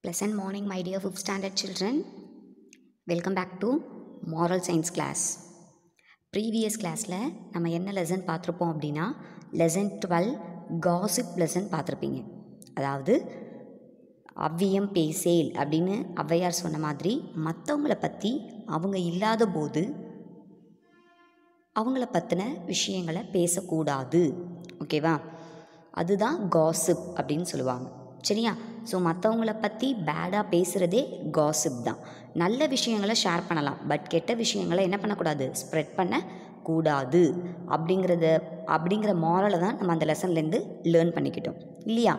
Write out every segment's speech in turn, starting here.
Pleasant morning, my dear fifth standard children. Welcome back to moral science class. Previous கிளாஸில் நம்ம என்ன lesson பார்த்துருப்போம் அப்படின்னா லெசன் டுவெல் காசிப் லெசன் பார்த்துருப்பீங்க அதாவது அவ்வியம் பேசேல் அப்படின்னு ஔவையார் சொன்ன மாதிரி மற்றவங்கள பற்றி அவங்க இல்லாத போது அவங்கள பற்றின விஷயங்களை பேசக்கூடாது ஓகேவா அதுதான் காசிப் அப்படின்னு சொல்லுவாங்க சரியா ஸோ மற்றவங்கள பற்றி பேடாக பேசுகிறதே காசிப் தான் நல்ல விஷயங்களை ஷேர் பண்ணலாம் பட் கெட்ட விஷயங்களை என்ன பண்ணக்கூடாது ஸ்ப்ரெட் பண்ண கூடாது அப்படிங்கிறத அப்படிங்கிற மாரலை தான் நம்ம அந்த லெசன்லேருந்து லேர்ன் பண்ணிக்கிட்டோம் இல்லையா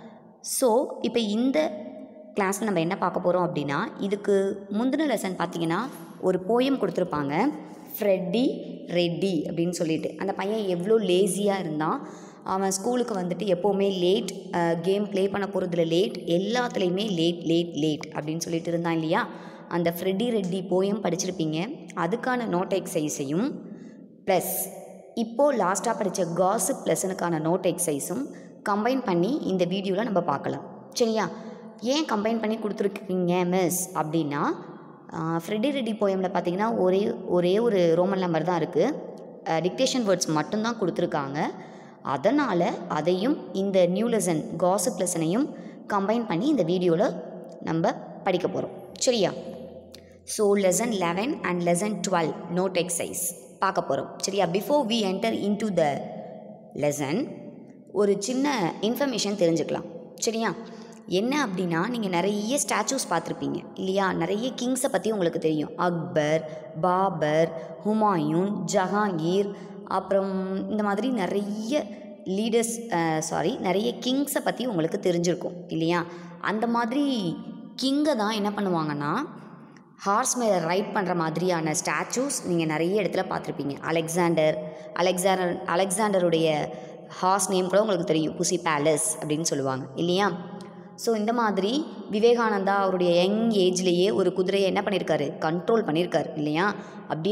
ஸோ இப்போ இந்த கிளாஸில் நம்ம என்ன பார்க்க போகிறோம் அப்படின்னா இதுக்கு முந்தின லெசன் பார்த்தீங்கன்னா ஒரு போயம் கொடுத்துருப்பாங்க ஃப்ரெட்டி ரெட்டி அப்படின்னு சொல்லிட்டு அந்த பையன் எவ்வளோ லேசியாக இருந்தான் அவன் ஸ்கூலுக்கு வந்துட்டு எப்போவுமே லேட் கேம் ப்ளே பண்ண போகிறதுல லேட் எல்லாத்துலேயுமே லேட் லேட் லேட் அப்படின்னு சொல்லிட்டு இருந்தான் இல்லையா அந்த ஃப்ரெட்டி ரெட்டி போயம் படிச்சிருப்பீங்க அதுக்கான நோட் எக்ஸசைஸையும் ப்ளஸ் இப்போது லாஸ்ட்டாக படித்த காசிப் லெசனுக்கான நோட் எக்ஸசைஸும் கம்பைன் பண்ணி இந்த வீடியோவில் நம்ம பார்க்கலாம் சரியா ஏன் கம்பைன் பண்ணி கொடுத்துருக்கீங்க மிஸ் அப்படின்னா ஃப்ரெட்டி ரெட்டி போயமில் பார்த்தீங்கன்னா ஒரே ஒரே ஒரு ரோமன் நம்பர் தான் இருக்குது டிக்டேஷன் வேர்ட்ஸ் மட்டும்தான் கொடுத்துருக்காங்க அதனால் அதையும் இந்த நியூ லெசன் காசிப் லெசனையும் கம்பைன் பண்ணி இந்த வீடியோவில் நம்ம படிக்க போகிறோம் சரியா so lesson eleven and lesson twelve note exercise பார்க்க போகிறோம் சரியா before we enter into the lesson ஒரு சின்ன இன்ஃபர்மேஷன் தெரிஞ்சுக்கலாம் சரியா என்ன அப்படின்னா நீங்கள் நிறைய ஸ்டாச்சூஸ் பார்த்துருப்பீங்க இல்லையா நிறைய கிங்ஸை பற்றி உங்களுக்கு தெரியும் அக்பர் பாபர் ஹுமாயூன் ஜஹாங்கீர் அப்புறம் இந்த மாதிரி நிறைய லீடர்ஸ் சாரி நிறைய கிங்ஸை பற்றி உங்களுக்கு தெரிஞ்சிருக்கும் இல்லையா அந்த மாதிரி கிங்கை தான் என்ன பண்ணுவாங்கன்னா ஹார்ஸ் மேலே ரைட் பண்ணுற மாதிரியான ஸ்டாச்சூஸ் நீங்கள் நிறைய இடத்துல பார்த்துருப்பீங்க அலெக்சாண்டர் அலெக்சாண்டர் அலெக்சாண்டருடைய ஹார்ஸ் நேம் கூட உங்களுக்கு தெரியும் புசி பேலஸ் அப்படின்னு சொல்லுவாங்க இல்லையா ஸோ இந்த மாதிரி விவேகானந்தா அவருடைய யங் ஏஜ்லேயே ஒரு குதிரையை என்ன பண்ணியிருக்காரு கண்ட்ரோல் பண்ணியிருக்காரு இல்லையா அப்படியே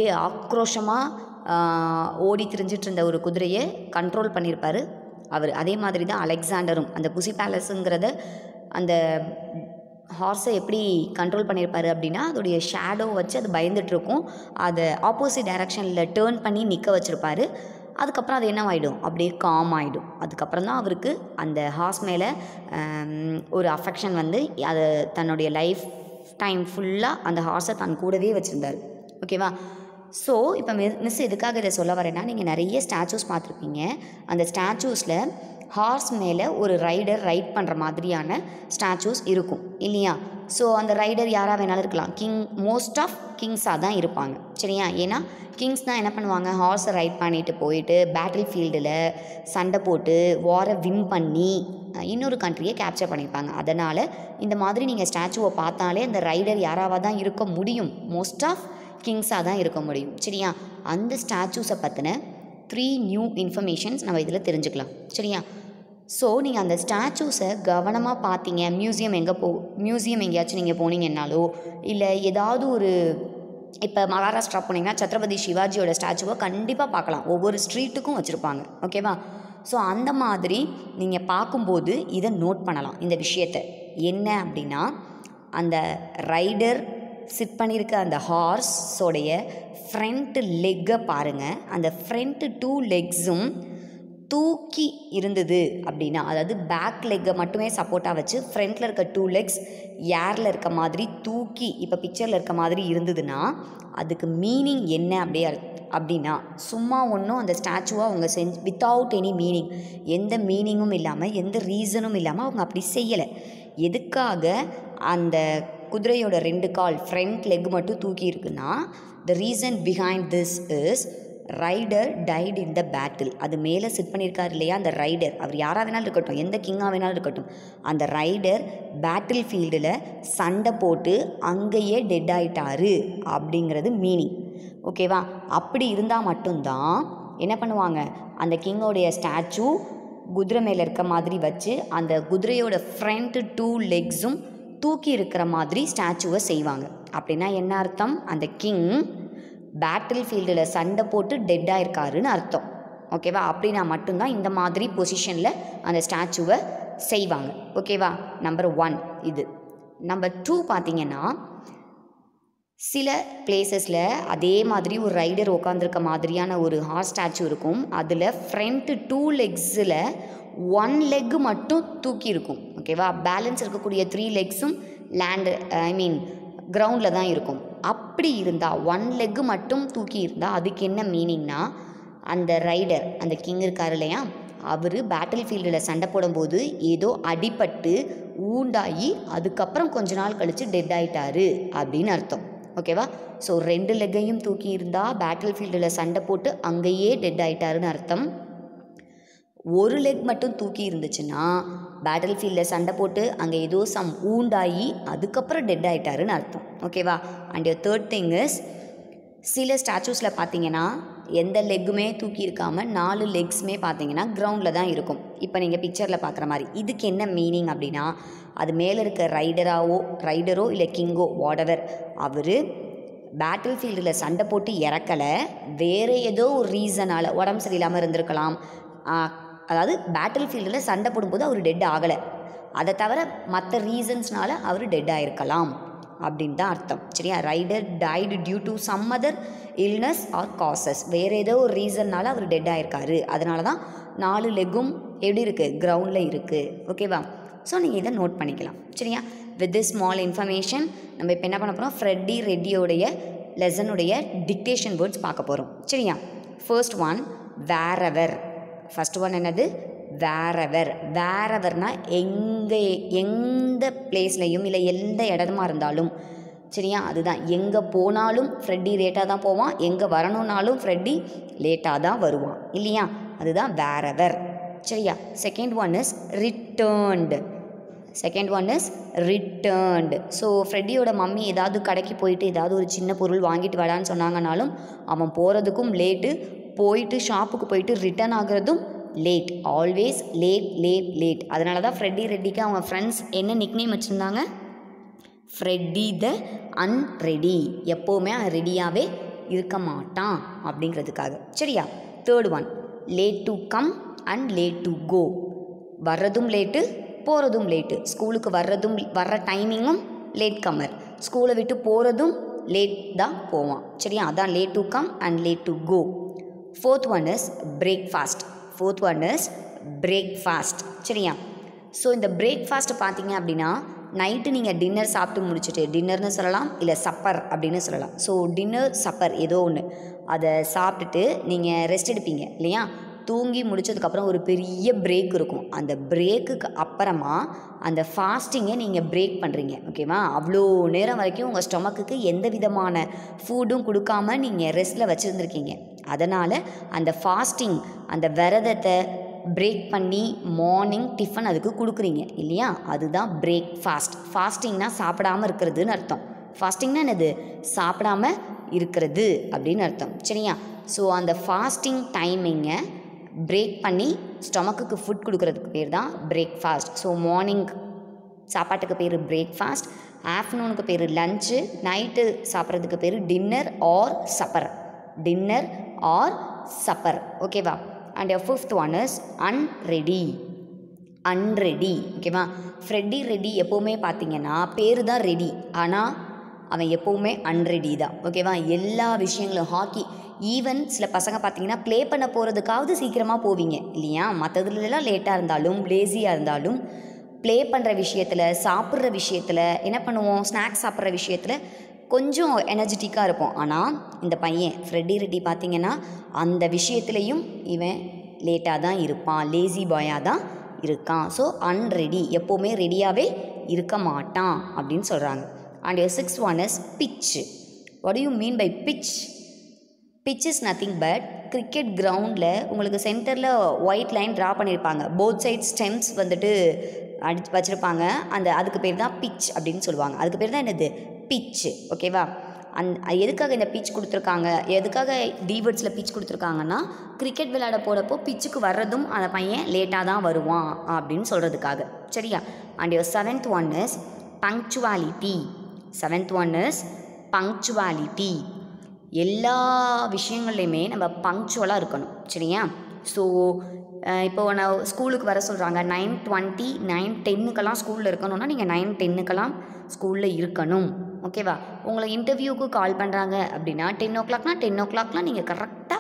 ஆக்ரோஷமாக ஓடி திரிஞ்சிட்டு இருந்த ஒரு குதிரையை கண்ட்ரோல் பண்ணியிருப்பார் அவர் அதே மாதிரி தான் அலெக்சாண்டரும் அந்த புசி பேலஸுங்கிறத அந்த ஹார்ஸை எப்படி கண்ட்ரோல் பண்ணியிருப்பாரு அப்படின்னா அதோடைய ஷேடோ வச்சு அது பயந்துட்டுருக்கும் அதை ஆப்போசிட் டைரக்ஷனில் டேர்ன் பண்ணி நிற்க வச்சுருப்பாரு அதுக்கப்புறம் அது என்ன ஆகிடும் அப்படியே காம் ஆகிடும் அதுக்கப்புறம் தான் அவருக்கு அந்த ஹார்ஸ் மேலே ஒரு அஃபெக்ஷன் வந்து அதை தன்னுடைய லைஃப் டைம் ஃபுல்லாக அந்த ஹார்ஸை தன் கூடவே வச்சுருந்தார் ஓகேவா ஸோ இப்போ மிஸ் மிஸ் எதுக்காக இதை சொல்ல வரேன்னா நீங்கள் நிறைய ஸ்டாச்சூஸ் பார்த்துருப்பீங்க அந்த ஸ்டாச்சூஸில் ஹார்ஸ் மேலே ஒரு ரைடர் ரைட் பண்ணுற மாதிரியான ஸ்டாச்சூஸ் இருக்கும் இல்லையா ஸோ அந்த ரைடர் யாராக வேணாலும் இருக்கலாம் கிங் மோஸ்ட் ஆஃப் கிங்ஸாக தான் இருப்பாங்க சரியா ஏன்னா கிங்ஸ் தான் என்ன பண்ணுவாங்க ஹார்ஸை ரைட் பண்ணிட்டு போயிட்டு பேட்டில் ஃபீல்டில் சண்டை போட்டு வாரை வின் பண்ணி இன்னொரு கண்ட்ரியை கேப்சர் பண்ணியிருப்பாங்க அதனால் இந்த மாதிரி நீங்கள் ஸ்டாச்சுவை பார்த்தாலே அந்த ரைடர் யாராவாக தான் இருக்க முடியும் மோஸ்ட் ஆஃப் கிங்ஸாக தான் இருக்க முடியும் சரியா அந்த ஸ்டாச்சூஸை பற்றின த்ரீ நியூ இன்ஃபர்மேஷன்ஸ் நம்ம இதில் தெரிஞ்சுக்கலாம் சரியா ஸோ நீங்கள் அந்த ஸ்டாச்சூஸை கவனமாக பார்த்தீங்க மியூசியம் எங்கே போ மியூசியம் எங்கேயாச்சும் நீங்கள் போனீங்கன்னாலோ இல்லை ஏதாவது ஒரு இப்போ மகாராஷ்டிரா போனீங்கன்னா சத்ரபதி சிவாஜியோட ஸ்டாச்சுவை கண்டிப்பாக பார்க்கலாம் ஒவ்வொரு ஸ்ட்ரீட்டுக்கும் வச்சுருப்பாங்க ஓகேவா ஸோ அந்த மாதிரி நீங்கள் பார்க்கும்போது இதை நோட் பண்ணலாம் இந்த விஷயத்தை என்ன அப்படின்னா அந்த ரைடர் சிட் பண்ணியிருக்க அந்த ஹார்ஸோடைய ஃப்ரண்ட்டு லெக்கை பாருங்கள் அந்த ஃப்ரண்ட்டு டூ லெக்ஸும் தூக்கி இருந்தது அப்படின்னா அதாவது பேக் லெக்கை மட்டுமே சப்போர்ட்டாக வச்சு ஃப்ரண்ட்டில் இருக்க டூ லெக்ஸ் ஏரில் இருக்க மாதிரி தூக்கி இப்போ பிக்சரில் இருக்க மாதிரி இருந்ததுன்னா அதுக்கு மீனிங் என்ன அப்படியே அப்படின்னா சும்மா ஒன்றும் அந்த ஸ்டாச்சுவை அவங்க செஞ்சு வித்தவுட் எனி மீனிங் எந்த மீனிங்கும் இல்லாமல் எந்த ரீசனும் இல்லாமல் அவங்க அப்படி செய்யலை எதுக்காக அந்த குதிரையோட ரெண்டு கால் ஃப்ரண்ட் லெக் மட்டும் தூக்கி இருக்குன்னா the reason behind this is rider died in the battle அது மேலே சிட் பண்ணியிருக்காரு இல்லையா அந்த ரைடர் அவர் யாராக வேணாலும் இருக்கட்டும் எந்த கிங்காக வேணாலும் இருக்கட்டும் அந்த ரைடர் பேட்டில் ஃபீல்டில் சண்டை போட்டு அங்கேயே டெட் ஆயிட்டாரு அப்படிங்கிறது மீனிங் ஓகேவா அப்படி இருந்தால் மட்டும்தான் என்ன பண்ணுவாங்க அந்த கிங்கோடைய ஸ்டாச்சு குதிரை மேலே இருக்க மாதிரி வச்சு அந்த குதிரையோட ஃப்ரண்ட்டு டூ லெக்ஸும் தூக்கி இருக்கிற மாதிரி ஸ்டாச்சுவை செய்வாங்க அப்படின்னா என்ன அர்த்தம் அந்த கிங் பேட்டில் ஃபீல்டில் சண்டை போட்டு டெட்டாக இருக்காருன்னு அர்த்தம் ஓகேவா அப்படின்னா மட்டும்தான் இந்த மாதிரி பொசிஷனில் அந்த ஸ்டாச்சுவை செய்வாங்க ஓகேவா நம்பர் ஒன் இது நம்பர் டூ பார்த்தீங்கன்னா சில பிளேசஸில் அதே மாதிரி ஒரு ரைடர் உட்காந்துருக்க மாதிரியான ஒரு ஹார்ஸ் ஸ்டாச்சு இருக்கும் அதில் ஃப்ரண்ட்டு டூ லெக்ஸில் ஒன் லெக்கு மட்டும் தூக்கி இருக்கும் ஓகேவா பேலன்ஸ் இருக்கக்கூடிய த்ரீ லெக்ஸும் லேண்டு ஐ மீன் கிரவுண்டில் தான் இருக்கும் அப்படி இருந்தால் ஒன் லெக்கு மட்டும் தூக்கி இருந்தால் அதுக்கு என்ன மீனிங்னா அந்த ரைடர் அந்த கிங் இருக்கார் இல்லையா அவர் பேட்டில் ஃபீல்டில் சண்டை போடும்போது ஏதோ அடிபட்டு ஊண்டாகி அதுக்கப்புறம் கொஞ்ச நாள் கழித்து டெட் ஆயிட்டாரு அப்படின்னு அர்த்தம் ஓகேவா ஸோ ரெண்டு லெக்கையும் தூக்கி இருந்தால் பேட்டில் ஃபீல்டில் சண்டை போட்டு அங்கேயே டெட் ஆயிட்டாருன்னு அர்த்தம் ஒரு லெக் மட்டும் தூக்கி இருந்துச்சுன்னா பேட்டில் ஃபீல்டில் சண்டை போட்டு அங்கே ஏதோ சம் ஊண்டாகி அதுக்கப்புறம் டெட் ஆயிட்டாருன்னு அர்த்தம் ஓகேவா அண்ட் தேர்ட் திங் இஸ் சில ஸ்டாச்சூஸில் பார்த்தீங்கன்னா எந்த லெக்குமே தூக்கி இருக்காமல் நாலு லெக்ஸுமே பார்த்தீங்கன்னா கிரவுண்டில் தான் இருக்கும் இப்போ நீங்கள் பிக்சரில் பார்க்குற மாதிரி இதுக்கு என்ன மீனிங் அப்படின்னா அது மேலே இருக்க ரைடராவோ ரைடரோ இல்லை கிங்கோ வாடவர் அவர் பேட்டில் ஃபீல்டில் சண்டை போட்டு இறக்கலை வேறு ஏதோ ஒரு ரீசனால் உடம்பு சரியில்லாமல் இருந்திருக்கலாம் ஆஹ், அதாவது பேட்டில் ஃபீல்டில் சண்டை போடும்போது அவர் டெட் ஆகலை அதை தவிர மற்ற ரீசன்ஸ்னால அவர் டெட் ஆயிருக்கலாம் அப்படின்னு தான் அர்த்தம் சரியா rider died due to some other illness or causes வேறு ஏதோ ஒரு ரீசன்னால அவர் டெட் ஆயிருக்காரு அதனால தான் நாலு லெக்கும் எப்படி இருக்குது கிரவுண்டில் இருக்குது ஓகேவா ஸோ நீங்கள் இதை நோட் பண்ணிக்கலாம் சரியா வித் திஸ் ஸ்மால் இன்ஃபர்மேஷன் நம்ம இப்போ என்ன பண்ண போகிறோம் ஃப்ரெட்டி ரெட்டியோடைய லெசனுடைய டிக்டேஷன் வேர்ட்ஸ் பார்க்க போகிறோம் சரியா first one whatever first one என்னது வேரவர் வேரவர்னா எங்கே எந்த பிளேஸ்லையும் இல்லை எந்த இடமா இருந்தாலும் சரியா அதுதான் எங்கே போனாலும் ஃப்ரெட்டி லேட்டாக தான் போவான் எங்கே வரணுன்னாலும் ஃப்ரெட்டி லேட்டாக தான் வருவான் இல்லையா அதுதான் வேரவர் சரியா second one is returned second one is returned so ஃப்ரெட்டியோட மம்மி ஏதாவது கடைக்கு போயிட்டு ஏதாவது ஒரு சின்ன பொருள் வாங்கிட்டு வரான்னு சொன்னாங்கனாலும் அவன் போகிறதுக்கும் லேட்டு போயிட்டு ஷாப்புக்கு போயிட்டு ரிட்டர்ன் ஆகுறதும் late always late late late அதனால தான் ஃப்ரெட்டி ரெட்டிக்கு அவங்க ஃப்ரெண்ட்ஸ் என்ன நிக்னேம் வச்சுருந்தாங்க ஃப்ரெட்டி த அன்ரெடி எப்போவுமே அவன் ரெடியாகவே இருக்க மாட்டான் அப்படிங்கிறதுக்காக சரியா third one late to come and late to go வர்றதும் லேட்டு போகிறதும் லேட்டு ஸ்கூலுக்கு வர்றதும் வர்ற டைமிங்கும் லேட் கம்மர் ஸ்கூலை விட்டு போகிறதும் லேட் தான் போவான் சரியா அதான் late to come and late to go fourth one is breakfast fourth one is breakfast சரியா ஸோ இந்த பிரேக்ஃபாஸ்ட் பார்த்தீங்க அப்படின்னா நைட்டு நீங்கள் டின்னர் சாப்பிட்டு முடிச்சுட்டு டின்னர்னு சொல்லலாம் இல்லை சப்பர் அப்படின்னு சொல்லலாம் ஸோ டின்னர் சப்பர் ஏதோ ஒன்று அதை சாப்பிட்டுட்டு நீங்கள் ரெஸ்ட் எடுப்பீங்க இல்லையா தூங்கி முடிச்சதுக்கப்புறம் ஒரு பெரிய பிரேக் இருக்கும் அந்த பிரேக்குக்கு அப்புறமா அந்த ஃபாஸ்டிங்கை நீங்கள் பிரேக் பண்ணுறீங்க ஓகேவா அவ்வளோ நேரம் வரைக்கும் உங்கள் ஸ்டொமக்குக்கு எந்த விதமான ஃபுட்டும் கொடுக்காம நீங்கள் ரெஸ்ட்டில் வச்சுருந்துருக்கீங்க அதனால் அந்த ஃபாஸ்டிங் அந்த விரதத்தை பிரேக் பண்ணி மார்னிங் டிஃபன் அதுக்கு கொடுக்குறீங்க இல்லையா அதுதான் பிரேக் ஃபாஸ்ட் ஃபாஸ்டிங்னா சாப்பிடாம இருக்கிறதுன்னு அர்த்தம் ஃபாஸ்டிங்னா என்னது சாப்பிடாம இருக்கிறது அப்படின்னு அர்த்தம் சரியா ஸோ அந்த ஃபாஸ்டிங் டைமிங்கை பிரேக் பண்ணி ஸ்டொமக்குக்கு ஃபுட் கொடுக்கறதுக்கு பேர் தான் பிரேக்ஃபாஸ்ட் ஸோ மார்னிங் சாப்பாட்டுக்கு பேர் பிரேக்ஃபாஸ்ட் ஆஃப்டர்நூனுக்கு பேர் லஞ்சு நைட்டு சாப்பிட்றதுக்கு பேர் dinner or supper dinner or supper ஓகேவா and fifth one is unready unready ஓகேவா ஃப்ரெட்டி ரெடி எப்போவுமே பார்த்தீங்கன்னா பேர் தான் ரெடி ஆனால் அவன் எப்போவுமே அன்ரெடி தான் ஓகேவா எல்லா விஷயங்களும் ஹாக்கி ஈவன் சில பசங்க பார்த்தீங்கன்னா ப்ளே பண்ண போகிறதுக்காவது சீக்கிரமாக போவீங்க இல்லையா மற்றதுலலாம் லேட்டாக இருந்தாலும் லேசியாக இருந்தாலும் ப்ளே பண்ணுற விஷயத்தில் சாப்பிட்ற விஷயத்தில் என்ன பண்ணுவோம் ஸ்நாக்ஸ் சாப்பிட்ற விஷயத்தில் கொஞ்சம் எனர்ஜெட்டிக்காக இருப்போம் ஆனால் இந்த பையன் ஃப்ரெட்டி ரெட்டி பார்த்தீங்கன்னா அந்த விஷயத்துலேயும் இவன் லேட்டாக தான் இருப்பான் லேசி பாயாக தான் இருக்கான் ஸோ அன்ரெடி எப்போவுமே ரெடியாகவே இருக்க மாட்டான் அப்படின்னு சொல்கிறாங்க and six one is pitch what you mean by pitch pitch is nothing but cricket கிரவுண்டில் உங்களுக்கு சென்டரில் ஒயிட் லைன் ட்ரா பண்ணியிருப்பாங்க போத் சைட் ஸ்டெம்ஸ் வந்துட்டு அடி வச்சுருப்பாங்க அந்த அதுக்கு பேர் தான் பிச் அப்படின்னு சொல்லுவாங்க அதுக்கு பேர் தான் என்னது பிச்சு ஓகேவா அந் எதுக்காக இந்த பிச் கொடுத்துருக்காங்க எதுக்காக டிவேர்ட்ஸில் பிச் கொடுத்துருக்காங்கன்னா கிரிக்கெட் விளையாட போகிறப்போ பிச்சுக்கு வர்றதும் அந்த பையன் லேட்டாக தான் வருவான் அப்படின்னு சொல்கிறதுக்காக சரியா and your seventh one is punctuality seventh one is punctuality எல்லா விஷயங்கள்லையுமே நம்ம பங்க்சுவலாக இருக்கணும் சரியா ஸோ அஹ் இப்போ நான் ஸ்கூலுக்கு வர சொல்கிறாங்க நைன் டுவெண்ட்டி நைன் டென்னுக்கெல்லாம் ஸ்கூலில் இருக்கணும்னா நீங்கள் நைன் டென்னுக்கெல்லாம் ஸ்கூலில் இருக்கணும் ஓகேவா உங்களை இன்டர்வியூக்கு கால் பண்ணுறாங்க அப்படின்னா டென் ஓ கிளாக்னா டென் ஓ கிளாக்லாம் நீங்கள் கரெக்டாக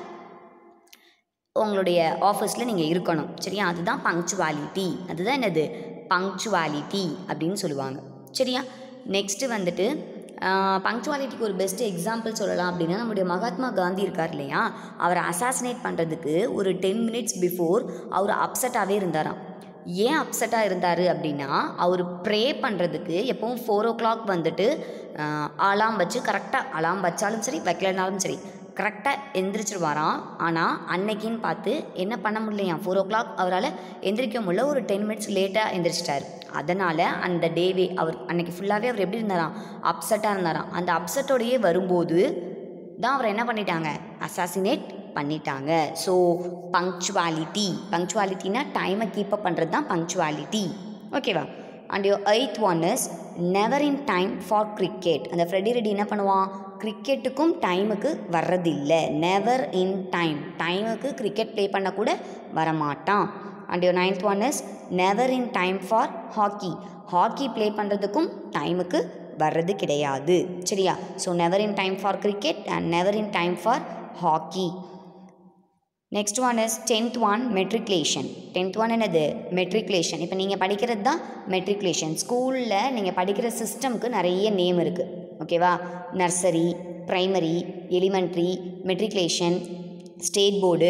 உங்களுடைய ஆஃபீஸில் நீங்கள் இருக்கணும் சரியா அதுதான் பங்க்சுவாலிட்டி அதுதான் என்னது பங்க்சுவாலிட்டி அப்படின்னு சொல்லுவாங்க சரியா நெக்ஸ்ட்டு வந்துட்டு பங்க்சுவாலிட்டிக்கு ஒரு பெஸ்ட் எக்ஸாம்பிள் சொல்லலாம் அப்படின்னா நம்முடைய மகாத்மா காந்தி இருக்கார் இல்லையா அவரை அசாசினேட் பண்ணுறதுக்கு ஒரு டென் மினிட்ஸ் பிஃபோர் அவர் அப்செட்டாகவே இருந்தாராம் ஏன் அப்செட்டாக இருந்தார் அப்படின்னா அவர் ப்ரே பண்ணுறதுக்கு எப்பவும் ஃபோர் ஓ கிளாக் வந்துட்டு அலாம் வச்சு கரெக்டாக அலாம் வச்சாலும் சரி வைக்கலனாலும் சரி கரெக்டாக எந்திரிச்சிருவாராம் ஆனால் அன்னைக்குன்னு பார்த்து என்ன பண்ண முடியலையாம் ஃபோர் ஓ கிளாக் அவரால் எந்திரிக்க முடியல ஒரு டென் மினிட்ஸ் லேட்டாக எந்திரிச்சிட்டார் அதனால் அந்த டேவே அவர் அன்னைக்கு ஃபுல்லாகவே அவர் எப்படி இருந்தாராம் அப்செட்டாக இருந்தாராம் அந்த அப்செட்டோடையே வரும்போது தான் அவரை என்ன பண்ணிட்டாங்க அசாசினேட் பண்ணிட்டாங்க ஸோ பங்க்சுவாலிட்டி பங்க்சுவாலிட்டினா டைமை கீப்பப் பண்ணுறது தான் பங்க்சுவாலிட்டி ஓகேவா and your eighth one is never in time for cricket அந்த ஃப்ரெடி ரெடி என்ன பண்ணுவான் கிரிக்கெட்டுக்கும் டைமுக்கு வர்றதில்லை நெவர் இன் டைம் டைமுக்கு கிரிக்கெட் ப்ளே பண்ண கூட வரமாட்டான் and your ninth one is never in time for hockey hockey play பண்ணுறதுக்கும் டைமுக்கு வர்றது கிடையாது சரியா so never in time for cricket and never in time for hockey next one is tenth one matriculation tenth one என்னது matriculation இப்போ நீங்கள் படிக்கிறது தான் மெட்ரிகுலேஷன் ஸ்கூலில் நீங்கள் படிக்கிற சிஸ்டம்க்கு நிறைய நேம் இருக்குது ஓகேவா nursery primary elementary matriculation state board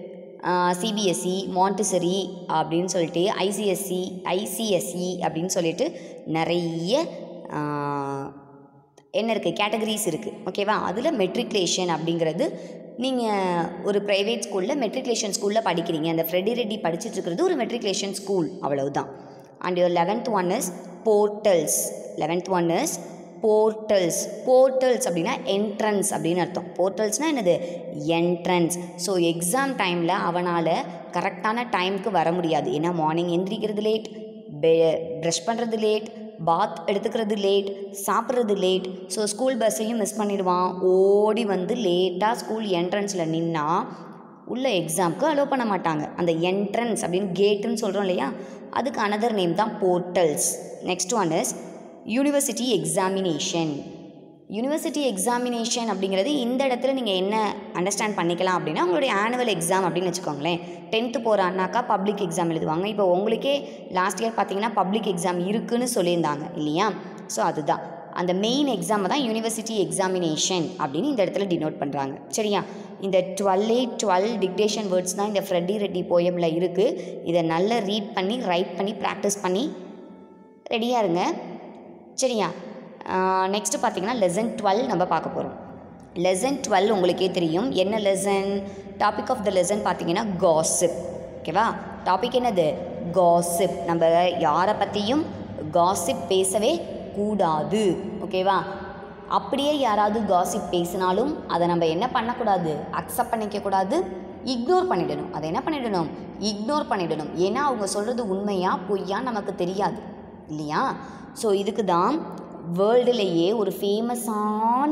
CBSE Montessori அப்படின்னு சொல்லிட்டு ஐசிஎஸ்சி ஐசிஎஸ்இ அப்படின்னு சொல்லிட்டு நிறைய ஆஹ், என்ன இருக்குது கேட்டகரிஸ் இருக்குது ஓகேவா அதில் மெட்ரிகுலேஷன் அப்படிங்கிறது நீங்கள் ஒரு ப்ரைவேட் ஸ்கூலில் மெட்ரிகுலேஷன் ஸ்கூலில் படிக்கிறீங்க அந்த ஃப்ரெடி ரெட்டி படிச்சுட்டு இருக்கிறது ஒரு மெட்ரிகுலேஷன் ஸ்கூல் அவ்வளவுதான் and your eleventh one is portals eleventh one is portals portals அப்படின்னா என்ட்ரன்ஸ் அப்படின்னு அர்த்தம் போர்ட்டல்ஸ்னால் என்னது என்ட்ரன்ஸ் ஸோ எக்ஸாம் டைமில் அவனால் கரெக்டான டைமுக்கு வர முடியாது ஏன்னா மார்னிங் எந்திரிக்கிறது லேட் ப்ரஷ் பண்ணுறது லேட் பாத் எடுத்துக்கிறது லேட் சாப்பிட்றது லேட் ஸோ ஸ்கூல் பஸ்ஸையும் மிஸ் பண்ணிடுவான் ஓடி வந்து லேட்டாக ஸ்கூல் என்ட்ரன்ஸில் நின்னா உள்ள எக்ஸாம்க்கு அலோவ் பண்ண மாட்டாங்க அந்த என்ட்ரன்ஸ் அப்படின்னு கேட்டுன்னு சொல்கிறோம் இல்லையா அதுக்கு அனதர் நேம் தான் portals next one is university examination university examination அப்படிங்கிறது இந்த இடத்துல நீங்கள் என்ன அண்டர்ஸ்டாண்ட் பண்ணிக்கலாம் அப்படின்னா உங்களுடைய ஆனுவல் எக்ஸாம் அப்படின்னு வச்சுக்கோங்களேன் டென்த்து போகிறான்னாக்கா பப்ளிக் எக்ஸாம் எழுதுவாங்க இப்போ உங்களுக்கே லாஸ்ட் இயர் பார்த்தீங்கன்னா பப்ளிக் எக்ஸாம் இருக்குன்னு சொல்லியிருந்தாங்க இல்லையா ஸோ அதுதான் அந்த மெயின் எக்ஸாமை தான் யூனிவர்சிட்டி எக்ஸாமினேஷன் அப்படின்னு இந்த இடத்துல டினோட் பண்ணுறாங்க சரியா இந்த டுவெல்லே டுவெல் டிக்டேஷன் வேர்ட்ஸ் தான் இந்த ஃப்ரெட்டி ரெட்டி போயமில் இருக்குது இதை நல்லா ரீட் பண்ணி ரைட் பண்ணி ப்ராக்டிஸ் பண்ணி ரெடியாக இருங்க சரியா நெக்ஸ்ட்டு பார்த்தீங்கன்னா லெசன் டுவெல் நம்ம பார்க்க போகிறோம் லெசன் டுவெல் உங்களுக்கே தெரியும் என்ன lesson topic of the lesson பார்த்தீங்கன்னா காசிப் ஓகேவா டாபிக் என்னது காசிப் நம்ம யாரை பற்றியும் காசிப் பேசவே கூடாது ஓகேவா அப்படியே யாராவது காசிப் பேசினாலும் அதை நம்ம என்ன பண்ணக்கூடாது அக்செப்ட் பண்ணிக்க கூடாது இக்னோர் பண்ணிடணும் அதை என்ன பண்ணிடணும் இக்னோர் பண்ணிடணும் ஏன்னா அவங்க சொல்கிறது உண்மையா பொய்யா நமக்கு தெரியாது இல்லையா ஸோ இதுக்கு தான் வேர்ல்டுலேயே ஒரு ஃபேமஸான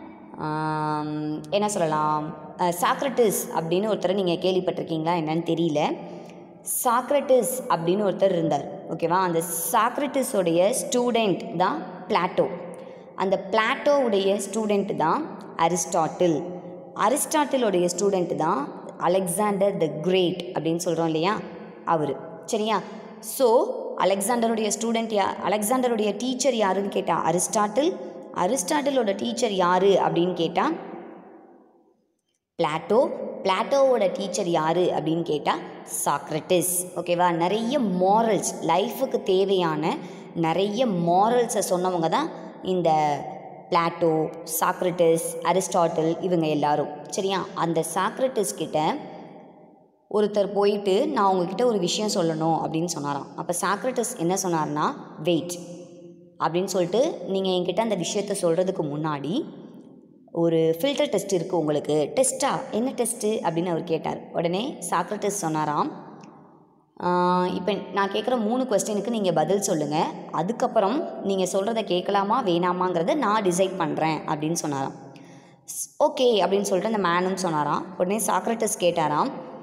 என்ன சொல்லலாம் சாக்ரட்டிஸ் அப்படின்னு ஒருத்தரை நீங்கள் கேள்விப்பட்டிருக்கீங்களா என்னன்னு தெரியல சாக்ரட்டிஸ் அப்படின்னு ஒருத்தர் இருந்தார் ஓகேவா அந்த சாக்ரட்டிஸோடைய ஸ்டூடெண்ட் தான் பிளாட்டோ அந்த பிளாட்டோவுடைய ஸ்டூடெண்ட் தான் அரிஸ்டாட்டில் அரிஸ்டாட்டிலோடைய ஸ்டூடெண்ட் தான் அலெக்சாண்டர் த கிரேட் அப்படின்னு சொல்கிறோம் இல்லையா அவர் சரியா ஸோ அலெக்சாண்டருடைய ஸ்டூடெண்ட் யா அலெக்சாண்டருடைய டீச்சர் யாருன்னு கேட்டா அரிஸ்டாட்டில் அரிஸ்டாட்டிலோட டீச்சர் யாரு அப்படின்னு கேட்டால் பிளாட்டோ பிளாட்டோவோட டீச்சர் யார் அப்படின்னு கேட்டால் சாக்ரட்டிஸ் ஓகேவா நிறைய மாரல்ஸ் லைஃபுக்கு தேவையான நிறைய மாரல்ஸை சொன்னவங்க தான் இந்த பிளாட்டோ சாக்ரட்டிஸ் அரிஸ்டாட்டில் இவங்க எல்லாரும் சரியா அந்த சாக்ரட்டிஸ் கிட்ட ஒருத்தர் போயிட்டு நான் உங்ககிட்ட ஒரு விஷயம் சொல்லணும் அப்படின்னு சொன்னாராம் அப்போ சாக்ரட்டிஸ் என்ன சொன்னார்னா வெயிட் அப்படின்னு சொல்லிட்டு நீங்கள் என்கிட்ட அந்த விஷயத்த சொல்கிறதுக்கு முன்னாடி ஒரு ஃபில்டர் டெஸ்ட் இருக்குது உங்களுக்கு டெஸ்ட்டா என்ன டெஸ்ட்டு அப்படின்னு அவர் கேட்டார் உடனே சாக்ரட்டிஸ் சொன்னாராம் இப்போ நான் கேட்குற மூணு கொஸ்டினுக்கு நீங்கள் பதில் சொல்லுங்கள் அதுக்கப்புறம் நீங்கள் சொல்கிறத கேட்கலாமா வேணாமாங்கிறத நான் டிசைட் பண்ணுறேன் அப்படின்னு சொன்னாராம் ஓகே அப்படின்னு சொல்லிட்டு அந்த மேனும் சொன்னாராம் உடனே சாக்ரட்டிஸ் கேட்டாராம்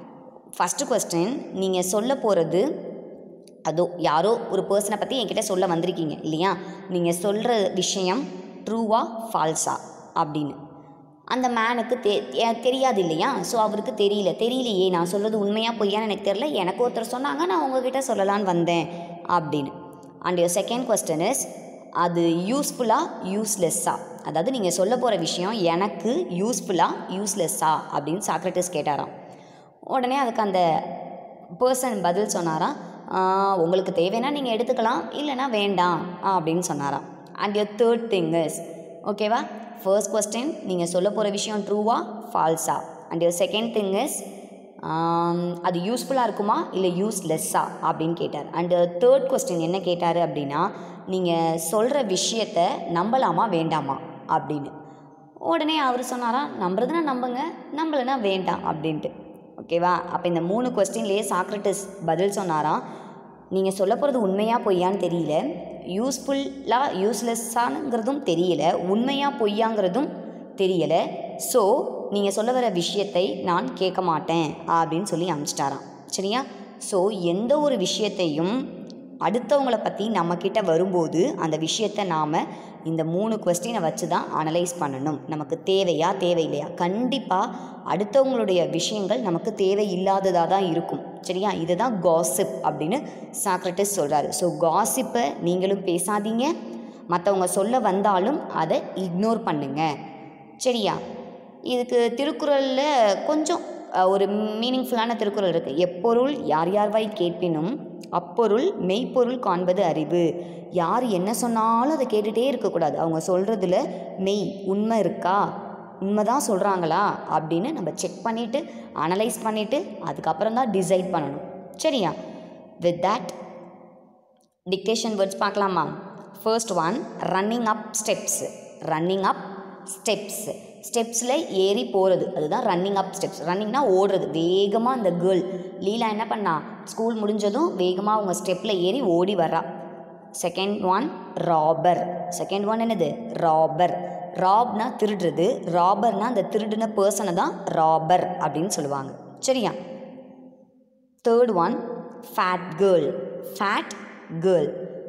ஃபஸ்ட்டு கொஸ்டின் நீங்கள் சொல்ல போகிறது அதோ யாரோ ஒரு பர்சனை பற்றி என்கிட்ட சொல்ல வந்திருக்கீங்க இல்லையா நீங்கள் சொல்கிற விஷயம் ட்ரூவா ஃபால்ஸா அப்படின்னு அந்த மேனுக்கு தெ எ- தெரியாது இல்லையா ஸோ அவருக்கு தெரியல தெரியலையே நான் சொல்கிறது உண்மையாக பொய்யான்னு எனக்கு தெரியல எனக்கு ஒருத்தர் சொன்னாங்க நான் உங்ககிட்ட சொல்லலான்னு வந்தேன் அப்படின்னு and your second question is அது யூஸ்ஃபுல்லாக யூஸ்லெஸ்ஸா அதாவது நீங்கள் சொல்ல போகிற விஷயம் எனக்கு யூஸ்ஃபுல்லாக யூஸ்லெஸ்ஸா அப்படின்னு சாக்ரட்டிஸ் கேட்டாராம் உடனே அதுக்கு அந்த பர்சன் பதில் சொன்னாராம் "ஆஹ், உங்களுக்கு தேவைன்னா நீங்கள் எடுத்துக்கலாம் இல்லைன்னா வேண்டாம் அப்படின்னு சொன்னாராம் and your third thing is ஓகேவா ஃபர்ஸ்ட் கொஸ்டின் நீங்கள் சொல்ல போகிற விஷயம் ட்ரூவா ஃபால்ஸா and your second thing is அது யூஸ்ஃபுல்லாக இருக்குமா இல்லை யூஸ்லெஸ்ஸா அப்படின்னு கேட்டார் அண்டு தேர்ட் கொஸ்டின் என்ன கேட்டார் அப்படின்னா நீங்கள் சொல்கிற விஷயத்த நம்பலாமா வேண்டாமா அப்படின்னு உடனே அவர் சொன்னாராம் நம்புறதுனா நம்புங்க நம்பலைன்னா வேண்டாம் அப்படின்ட்டு ஓகேவா அப்போ இந்த மூணு கொஸ்டின்லேயே சாக்ரட்டிஸ் பதில் சொன்னாராம் நீங்கள் சொல்ல போகிறது உண்மையாக பொய்யான்னு தெரியல யூஸ்ஃபுல்லாக யூஸ்லெஸ்ஸானுங்கிறதும் தெரியல உண்மையாக பொய்யாங்கிறதும் தெரியல ஸோ நீங்கள் சொல்ல வர விஷயத்தை நான் கேட்க மாட்டேன் அப்படின்னு சொல்லி அனுப்பிச்சிட்டாராம் சரியா ஸோ எந்த ஒரு விஷயத்தையும் அடுத்தவங்கள பற்றி நம்மக்கிட்ட வரும்போது அந்த விஷயத்தை நாம் இந்த மூணு கொஸ்டினை வச்சு தான் அனலைஸ் பண்ணணும் நமக்கு தேவையா தேவையில்லையா கண்டிப்பாக அடுத்தவங்களுடைய விஷயங்கள் நமக்கு தேவையில்லாததாக தான் இருக்கும் சரியா இதுதான் காசிப் அப்படின்னு சாக்ரட்டிஸ் சொல்கிறாரு ஸோ காசிப்பை நீங்களும் பேசாதீங்க மற்றவங்க சொல்ல வந்தாலும் அதை இக்னோர் பண்ணுங்க சரியா இதுக்கு திருக்குறளில் கொஞ்சம் அஹ், ஒரு மீனிங்ஃபுல்லான திருக்குறள் இருக்குது எப்பொருள் யார் யார்வாய் கேட்பினும் அப்பொருள் மெய்ப்பொருள் காண்பது அறிவு யார் என்ன சொன்னாலும் அதை கேட்டுகிட்டே இருக்கக்கூடாது அவங்க சொல்கிறதுல மெய் உண்மை இருக்கா உண்மை தான் சொல்கிறாங்களா அப்படின்னு நம்ம செக் பண்ணிவிட்டு அனலைஸ் பண்ணிவிட்டு அதுக்கப்புறம் தான் டிசைட் பண்ணணும் சரியா வித் தட் டிக்டேஷன் வேர்ட்ஸ் பார்க்கலாமா first one running up steps running up steps ஸ்டெப்ஸில் ஏறி போகிறது அதுதான் ரன்னிங் அப் ஸ்டெப்ஸ் ரன்னிங்னா ஓடுறது வேகமாக அந்த கேர்ள் லீலா என்ன பண்ணா ஸ்கூல் முடிஞ்சதும் வேகமாக அவங்க ஸ்டெப்பில் ஏறி ஓடி வர்றா second one robber second one என்னது ராபர் ராப்னா திருடுறது ராபர்னா அந்த திருடின பர்சனை தான் ராபர் அப்படின்னு சொல்லுவாங்க சரியா third one fat girl fat girl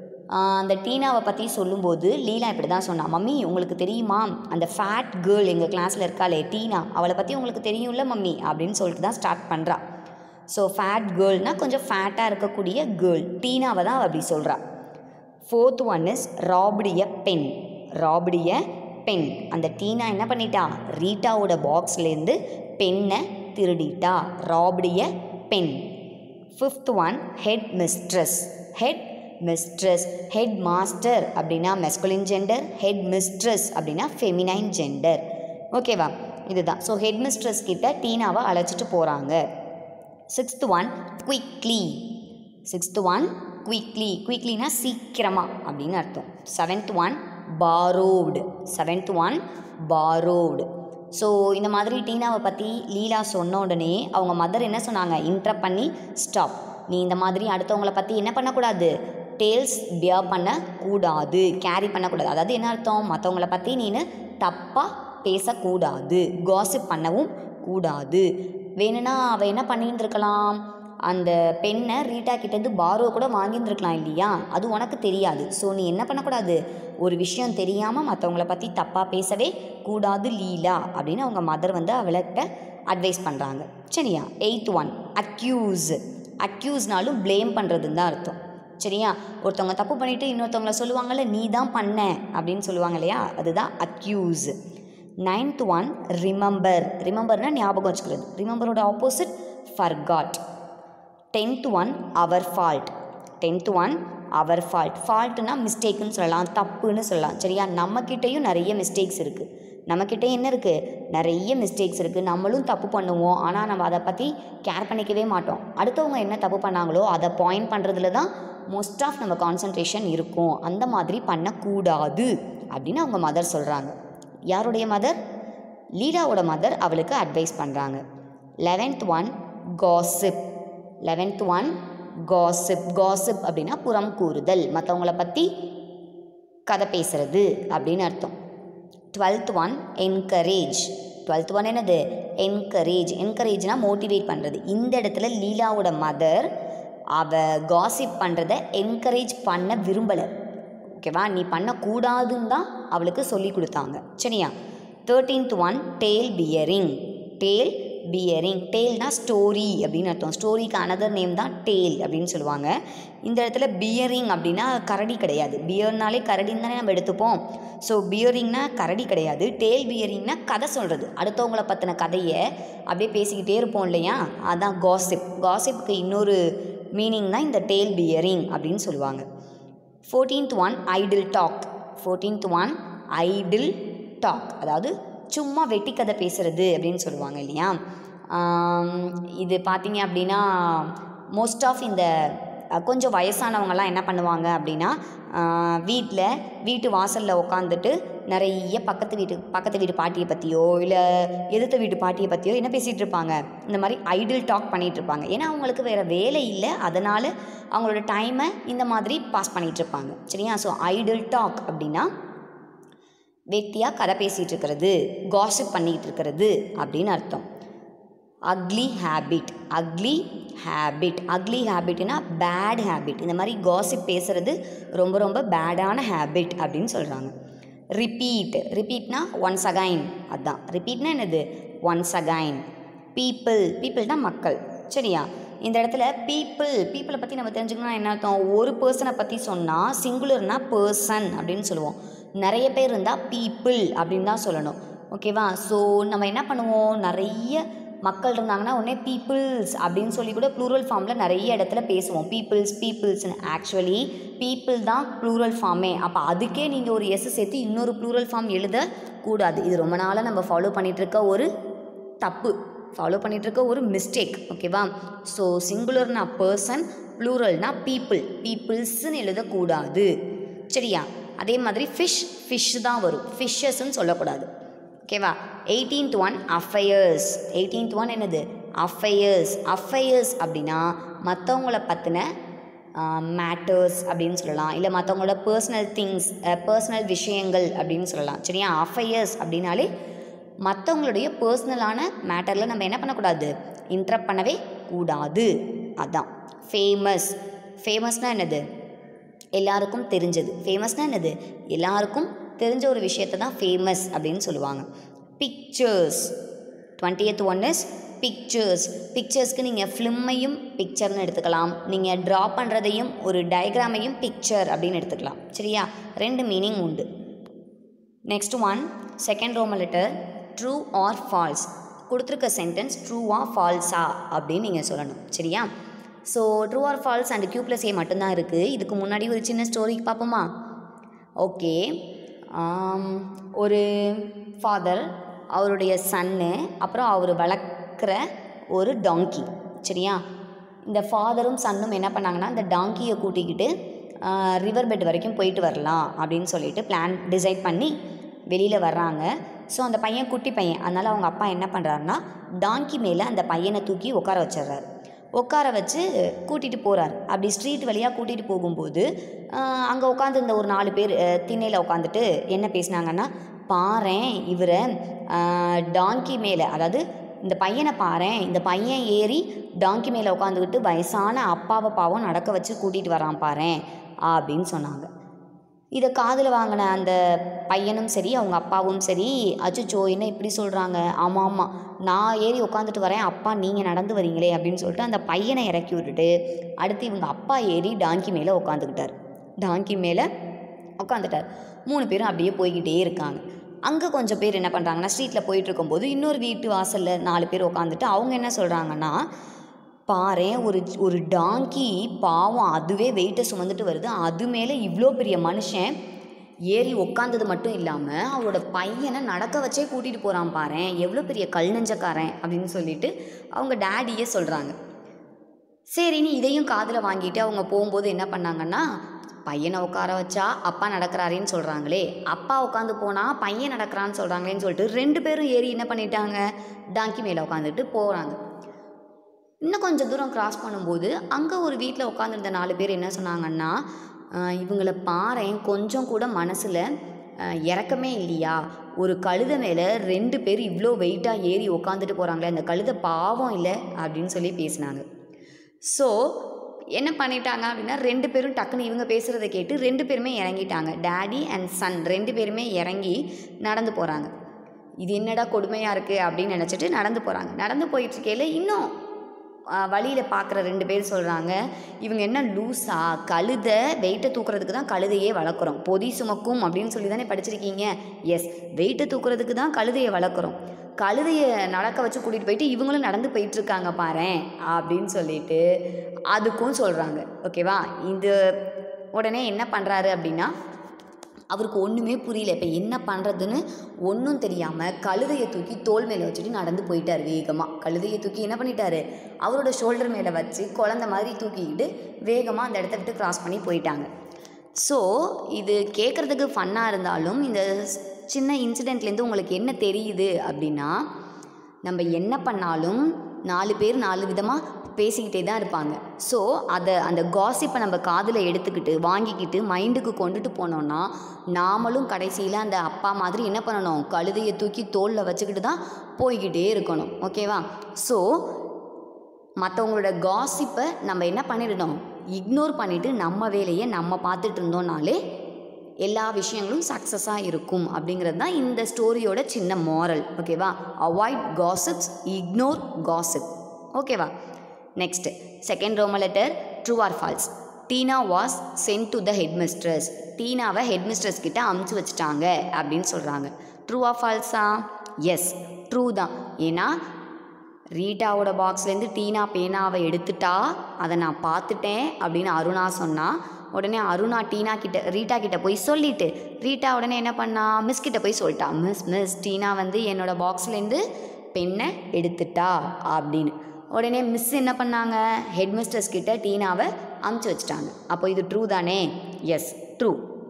அந்த டீனாவை பற்றி சொல்லும்போது லீலா இப்படி தான் சொன்னா மம்மி உங்களுக்கு தெரியுமா அந்த ஃபேட் கேர்ள் எங்கள் கிளாஸில் இருக்காளே டீனா அவளை பற்றி உங்களுக்கு தெரியும்ல மம்மி அப்படின்னு சொல்லிட்டு தான் ஸ்டார்ட் பண்ணுறா ஸோ ஃபேட் கேர்ள்னால் கொஞ்சம் ஃபேட்டாக இருக்கக்கூடிய கேர்ள் டீனாவை தான் அவ அப்படி சொல்கிறா fourth one is robbed a pen robbed a pen அந்த டீனா என்ன பண்ணிட்டா ரீட்டாவோட பாக்ஸ்லேருந்து பெண்ணை திருடிட்டா robbed a pen fifth one head mistress head mistress head master அப்படின்னா மெஸ்குலின் ஜெண்டர் ஹெட் மிஸ்ட்ரஸ் அப்படின்னா ஃபெமினைன் ஜெண்டர் ஓகேவா இதுதான் ஸோ ஹெட் மிஸ்ட்ரஸ் கிட்ட டீனாவை அழைச்சிட்டு போகிறாங்க sixth one quickly sixth one quickly குயிக்லினா சீக்கிரமாக அப்படின்னு அர்த்தம் seventh one borrowed seventh one borrowed so இந்த மாதிரி டீனாவை பற்றி லீலா சொன்ன உடனே அவங்க மதர் என்ன சொன்னாங்க இன்ட்ரப் பண்ணி ஸ்டாப் நீ இந்த மாதிரி அடுத்தவங்கள பற்றி என்ன பண்ணக்கூடாது டேல்ஸ் பியர் பண்ணக்கூடாது கேரி பண்ணக்கூடாது அதாவது என்ன அர்த்தம் மற்றவங்கள பற்றி நீனு தப்பாக பேசக்கூடாது காசிப் பண்ணவும் கூடாது வேணும்னா அவள் என்ன பண்ணியிருந்துருக்கலாம் அந்த பெண்ணை ரீட்டா கிட்டேருந்து பாரோ கூட வாங்கியிருந்துருக்கலாம் இல்லையா அது உனக்கு தெரியாது ஸோ நீ என்ன பண்ணக்கூடாது ஒரு விஷயம் தெரியாமல் மற்றவங்கள பற்றி தப்பாக பேசவே கூடாது லீலா அப்படின்னு அவங்க மதர் வந்து அவள்கிட்ட அட்வைஸ் பண்ணுறாங்க சரியா எயித் ஒன் அக்யூஸ் அக்யூஸ்னாலும் ப்ளேம் பண்ணுறதுன்னு தான் அர்த்தம் சரியா ஒருத்தவங்க தப்பு பண்ணிவிட்டு இன்னொருத்தவங்கள சொல்லுவாங்கல்ல நீ தான் பண்ண அப்படின்னு சொல்லுவாங்க இல்லையா அதுதான் அக்யூஸ் நைன்த் ஒன் ரிமெம்பர் ரிமெம்பர்னா ஞாபகம் வச்சுக்கிறது ரிமெம்பரோட opposite forgot tenth one our fault tenth one our fault ஃபால்ட்னா மிஸ்டேக்குன்னு சொல்லலாம் தப்புன்னு சொல்லலாம் சரியா நம்மக்கிட்டேயும் நிறைய மிஸ்டேக்ஸ் இருக்குது நம்மக்கிட்ட என்ன இருக்குது நிறைய மிஸ்டேக்ஸ் இருக்குது நம்மளும் தப்பு பண்ணுவோம் ஆனால் நம்ம அதை பற்றி கேர் பண்ணிக்கவே மாட்டோம் அடுத்தவங்க என்ன தப்பு பண்ணாங்களோ அதை பாயிண்ட் பண்ணுறதுல தான் மோஸ்ட் ஆஃப் நம்ம கான்சன்ட்ரேஷன் இருக்கும் அந்த மாதிரி பண்ணக்கூடாது அப்படின்னு அவங்க மதர் சொல்கிறாங்க யாருடைய மதர் லீலாவோட மதர் அவளுக்கு அட்வைஸ் பண்ணுறாங்க eleventh one gossip eleventh one gossip gossip அப்படின்னா புறம் கூறுதல் மற்றவங்கள பற்றி கதை பேசுறது அப்படின்னு அர்த்தம் twelfth one encourage twelfth one என்னது என்கரேஜ் என்கரேஜ்னா மோட்டிவேட் பண்ணுறது இந்த இடத்துல லீலாவோட மதர் அவ காசிப் பண்ணுறத என்கரேஜ் பண்ண விரும்பலை ஓகேவா நீ பண்ணக்கூடாதுன்னு தான் அவளுக்கு சொல்லி கொடுத்தாங்க சரியா thirteenth one tale bearing tale bearing டேல்னா ஸ்டோரி அப்படின்னு அர்த்தம் ஸ்டோரிக்கு அனதர் நேம் தான் டேல் அப்படின்னு சொல்லுவாங்க இந்த இடத்துல பியரிங் அப்படின்னா கரடி கிடையாது பியர்னாலே கரடின்னு தானே நம்ம எடுத்துப்போம் ஸோ பியரிங்னா கரடி கிடையாது டேல் பியரிங்னா கதை சொல்கிறது அடுத்தவங்கள பற்றின கதையை அப்படியே பேசிக்கிட்டே இருப்போம் இல்லையா அதான் காசிப் காசிப்புக்கு இன்னொரு மீனிங் தான் இந்த டேல் பியரிங் அப்படின்னு சொல்லுவாங்க fourteenth one idle talk fourteenth one idle talk அதாவது சும்மா வெட்டி கதை பேசுகிறது அப்படின்னு சொல்லுவாங்க இல்லையா ஆம், இது பார்த்தீங்க அப்படின்னா மோஸ்ட் ஆஃப் இந்த அஹ், கொஞ்சம் வயசானவங்கலாம் என்ன பண்ணுவாங்க அப்படின்னா வீட்டில் வீட்டு வாசலில் உட்காந்துட்டு நிறைய பக்கத்து வீட்டு பக்கத்து வீட்டு பாட்டியை பற்றியோ இல்லை எதிர்த்த வீட்டு பாட்டியை பற்றியோ என்ன பேசிகிட்டு இருப்பாங்க இந்த மாதிரி ஐடில் டாக் பண்ணிகிட்டு இருப்பாங்க ஏன்னா அவங்களுக்கு வேறு வேலை இல்லை அதனால் அவங்களோட டைமை இந்த மாதிரி பாஸ் பண்ணிகிட்டு இருப்பாங்க சரியா ஸோ ஐடில் டாக் அப்படின்னா வெட்டியாக கதை பேசிகிட்டு இருக்கிறது காசிப் பண்ணிகிட்டு இருக்கிறது அப்படின்னு அர்த்தம் ugly habit ugly habit ugly ஹேபிட்னா பேட் ஹேபிட் இந்த மாதிரி காசிப் பேசுகிறது ரொம்ப ரொம்ப பேடான ஹேபிட் அப்படின்னு சொல்கிறாங்க ரிப்பீட் ரிப்பீட்னா ஒன்ஸ் அகைன் அதான் ரிப்பீட்னா என்னது ஒன்ஸ் அகைன் பீப்புள் பீப்புள்னா மக்கள் சரியா இந்த இடத்துல பீப்புள் பீப்புளை பற்றி நம்ம தெரிஞ்சுக்கணும்னா என்ன அர்த்தம் ஒரு பர்சனை பற்றி சொன்னால் சிங்குலர்னா பர்சன் அப்படின்னு சொல்லுவோம் நிறைய பேர் இருந்தால் பீப்புள் அப்படின்னு தான் சொல்லணும் ஓகேவா ஸோ நம்ம என்ன பண்ணுவோம் நிறைய மக்கள் இருந்தாங்கன்னா உடனே பீப்புள்ஸ் அப்படின்னு சொல்லி கூட ப்ளூரல் ஃபார்மில் நிறைய இடத்துல பேசுவோம் பீப்புள்ஸ் பீப்புள்ஸ்னு ஆக்சுவலி பீப்புள் தான் ப்ளூரல் ஃபார்மே அப்போ அதுக்கே நீங்கள் ஒரு எஸ் சேர்த்து இன்னொரு ப்ளூரல் ஃபார்ம் எழுதக்கூடாது இது ரொம்ப நாளாக நம்ம ஃபாலோ பண்ணிகிட்டு இருக்க ஒரு தப்பு ஃபாலோ பண்ணிகிட்டு இருக்க ஒரு மிஸ்டேக் ஓகேவா ஸோ சிங்குலர்னா பர்சன் ப்ளூரல்னா பீப்புள் பீப்புள்ஸ்ன்னு எழுதக்கூடாது சரியா அதே மாதிரி ஃபிஷ் ஃபிஷ் தான் வரும் ஃபிஷ்ஷஸ்ன்னு சொல்லக்கூடாது ஓகேவா eighteenth one affairs eighteenth one என்னது அஃபையர்ஸ் அஃபையர்ஸ் அப்படின்னா மற்றவங்கள பற்றின மேட்டர்ஸ் அப்படின்னு சொல்லலாம் இல்லை மற்றவங்களோட பர்சனல் திங்ஸ் பர்சனல் விஷயங்கள் அப்படின்னு சொல்லலாம் சரியா அஃபையர்ஸ் அப்படின்னாலே மற்றவங்களுடைய பர்சனலான மேட்டரில் நம்ம என்ன பண்ணக்கூடாது இன்ட்ரப்ட் பண்ணவே கூடாது அதான் ஃபேமஸ் ஃபேமஸ்னால் என்னது எல்லாருக்கும் தெரிஞ்சது ஃபேமஸ்னால் என்னது எல்லாருக்கும் தெரிஞ்ச ஒரு விஷயத்தை தான் ஃபேமஸ் அப்படின்னு சொல்லுவாங்க pictures twentieth one is pictures பிக்சர்ஸ்க்கு நீங்கள் ஃபிலிம்மையும் பிக்சர்னு எடுத்துக்கலாம் நீங்கள் ட்ரா பண்ணுறதையும் ஒரு டயக்ராமையும் பிக்சர் அப்படின்னு எடுத்துக்கலாம் சரியா ரெண்டு மீனிங் உண்டு next one second roman letter true or false கொடுத்துருக்க சென்டென்ஸ் ட்ரூவா ஃபால்ஸா அப்படின்னு நீங்கள் சொல்லணும் சரியா so true or false and Q plus A மட்டும்தான் இருக்குது இதுக்கு முன்னாடி ஒரு சின்ன ஸ்டோரி பார்ப்போமா ஓகே ஒரு ஃபாதர் அவருடைய சன்னு அப்புறம் அவர் வளர்க்குற ஒரு டாங்கி சரியா இந்த ஃபாதரும் சன்னும் என்ன பண்ணாங்கன்னா இந்த டாங்கியை கூட்டிக்கிட்டு ரிவர் பெட் வரைக்கும் போயிட்டு வரலாம் அப்படின்னு சொல்லிட்டு பிளான் டிசைட் பண்ணி வெளியில் வர்றாங்க ஸோ அந்த பையன் குட்டி பையன் அதனால் அவங்க அப்பா என்ன பண்ணுறாருன்னா டாங்கி மேலே அந்த பையனை தூக்கி உட்கார வச்சிடுறாரு உட்கார வச்சு கூட்டிகிட்டு போகிறார் அப்படி ஸ்ட்ரீட் வழியாக கூட்டிகிட்டு போகும்போது அங்கே உட்காந்துருந்த ஒரு நாலு பேர் திண்ணையில் உட்காந்துட்டு என்ன பேசினாங்கன்னா பாரேன் இவரை டாங்கி மேலே அதாவது இந்த பையனை பாரேன் இந்த பையன் ஏறி டாங்கி மேலே உட்காந்துக்கிட்டு வயசான அப்பாவை பாவம் நடக்க வச்சு கூட்டிகிட்டு வரான் பாரேன் அப்படின்னு சொன்னாங்க இதை காதில் வாங்கின அந்த பையனும் சரி அவங்க அப்பாவும் சரி அச்சுச்சோ என்ன இப்படி சொல்கிறாங்க ஆமாம் ஆமாம் நான் ஏறி உட்காந்துட்டு வரேன் அப்பா நீங்கள் நடந்து வரீங்களே அப்படின்னு சொல்லிட்டு அந்த பையனை இறக்கி விட்டுட்டு அடுத்து இவங்க அப்பா ஏறி டாங்கி மேலே உட்காந்துக்கிட்டார் டாங்கி மேலே உட்காந்துட்டார் மூணு பேரும் அப்படியே போய்கிட்டே இருக்காங்க அங்கே கொஞ்சம் பேர் என்ன பண்ணுறாங்கன்னா ஸ்ட்ரீட்டில் போயிட்டு இருக்கும்போது இன்னொரு வீட்டு வாசலில் நாலு பேர் உட்காந்துட்டு அவங்க என்ன சொல்கிறாங்கன்னா பாரேன் ஒரு ஒரு டாங்கி பாவம் அதுவே வெயிட்டை சுமந்துட்டு வருது அது மேலே இவ்வளோ பெரிய மனுஷன் ஏறி உக்காந்தது மட்டும் இல்லாமல் அவரோட பையனை நடக்க வச்சே கூட்டிகிட்டு போகிறான் பாரேன் எவ்வளோ பெரிய கல் நெஞ்சக்காரன் அப்படின்னு சொல்லிட்டு அவங்க டேடியே சொல்கிறாங்க சரின்னு இதையும் காதில் வாங்கிட்டு அவங்க போகும்போது என்ன பண்ணாங்கன்னா பையனை உட்கார வச்சா அப்பா நடக்கிறாரேன்னு சொல்கிறாங்களே அப்பா உட்காந்து போனால் பையன் நடக்கிறான்னு சொல்கிறாங்களேன்னு சொல்லிட்டு ரெண்டு பேரும் ஏறி என்ன பண்ணிட்டாங்க டாங்கி மேலே உட்காந்துட்டு போகிறாங்க இன்னும் கொஞ்சம் தூரம் கிராஸ் பண்ணும்போது அங்கே ஒரு வீட்டில் உட்காந்துருந்த நாலு பேர் என்ன சொன்னாங்கன்னா "ஆஹ், இவங்களை பாரேன் கொஞ்சம் கூட மனசில் இறக்கமே இல்லையா ஒரு கழுதை மேலே ரெண்டு பேர் இவ்வளோ வெயிட்டாக ஏறி உக்காந்துட்டு போகிறாங்களே அந்த கழுதை பாவம் இல்லை அப்படின்னு சொல்லி பேசினாங்க ஸோ என்ன பண்ணிட்டாங்க அப்படின்னா ரெண்டு பேரும் டக்குன்னு இவங்க பேசுகிறத கேட்டு ரெண்டு பேருமே இறங்கிட்டாங்க டேடி அண்ட் சன் ரெண்டு பேருமே இறங்கி நடந்து போகிறாங்க இது என்னடா கொடுமையாக இருக்குது அப்படின்னு நினச்சிட்டு நடந்து போகிறாங்க நடந்து போயிட்டுருக்கையில் இன்னும் வழியில் பார்க்குற ரெண்டு பேர் சொல்கிறாங்க இவங்க என்ன லூஸா கழுதை வெயிட்டை தூக்குறதுக்கு தான் கழுதையே வளர்க்குறோம் பொதி சுமக்கும் அப்படின்னு சொல்லி தானே படிச்சிருக்கீங்க எஸ் வெயிட்டை தூக்குறதுக்கு தான் கழுதையை வளர்க்குறோம் கழுதையை நடக்க வச்சு கூட்டிகிட்டு போயிட்டு இவங்களும் நடந்து போயிட்டுருக்காங்க பாரேன் அப்படின்னு சொல்லிட்டு அதுக்கும் சொல்கிறாங்க ஓகேவா இது உடனே என்ன பண்ணுறாரு அப்படின்னா அவருக்கு ஒன்றுமே புரியல இப்போ என்ன பண்ணுறதுன்னு ஒன்றும் தெரியாமல் கழுதையை தூக்கி தோல் மேலே வச்சுட்டு நடந்து போயிட்டார் வேகமாக கழுதையை தூக்கி என்ன பண்ணிட்டாரு அவரோட ஷோல்டர் மேலே வச்சு குழந்த மாதிரி தூக்கிக்கிட்டு வேகமாக அந்த இடத்த விட்டு கிராஸ் பண்ணி போயிட்டாங்க ஸோ இது கேட்குறதுக்கு ஃபன்னாக இருந்தாலும் இந்த சின்ன இன்சிடெண்ட்லேருந்து உங்களுக்கு என்ன தெரியுது அப்படின்னா நம்ம என்ன பண்ணாலும் நாலு பேர் நாலு விதமாக பேசிக்கிட்டே தான் இருப்பாங்க ஸோ அதை அந்த காசிப்பை நம்ம காதில் எடுத்துக்கிட்டு வாங்கிக்கிட்டு மைண்டுக்கு கொண்டுட்டு போனோன்னா நாமளும் கடைசியில் அந்த அப்பா மாதிரி என்ன பண்ணணும் கழுதையை தூக்கி தோளில் வச்சுக்கிட்டு தான் போய்கிட்டே இருக்கணும் ஓகேவா ஸோ மற்றவங்களோட காசிப்பை நம்ம என்ன பண்ணிடணும் இக்னோர் பண்ணிவிட்டு நம்ம வேலையை நம்ம பார்த்துட்டு இருந்தோம்னாலே எல்லா விஷயங்களும் சக்ஸஸாக இருக்கும் அப்படிங்கிறது தான் இந்த ஸ்டோரியோட சின்ன மாரல் ஓகேவா அவாய்ட் காசிப்ஸ் இக்னோர் காசிப் ஓகேவா next second roman letter true or false Tina was sent to the head mistress டீனாவை ஹெட் மிஸ்ட்ரஸ் கிட்ட அமுச்சு வச்சுட்டாங்க அப்படின்னு சொல்கிறாங்க ட்ரூ ஆர் ஃபால்ஸா எஸ் ட்ரூ தான் ஏன்னா ரீட்டாவோட பாக்ஸ்லேருந்து டீனா பேனாவை எடுத்துட்டா அதை நான் பார்த்துட்டேன் அப்படின்னு அருணா சொன்னா உடனே அருணா டீனா கிட்ட ரீட்டா கிட்ட போய் சொல்லிட்டு ரீட்டா உடனே என்ன பண்ணா மிஸ் கிட்ட போய் சொல்லிட்டா மிஸ் மிஸ் டீனா வந்து என்னோட பாக்ஸ்லேருந்து பெண்ணை எடுத்துட்டா அப்படின்னு உடனே மிஸ் என்ன பண்ணாங்க ஹெட் மிஸ்டர்ஸ் கிட்ட டீனாவை அமுச்சு வச்சுட்டாங்க அப்போ இது ட்ரூ தானே yes true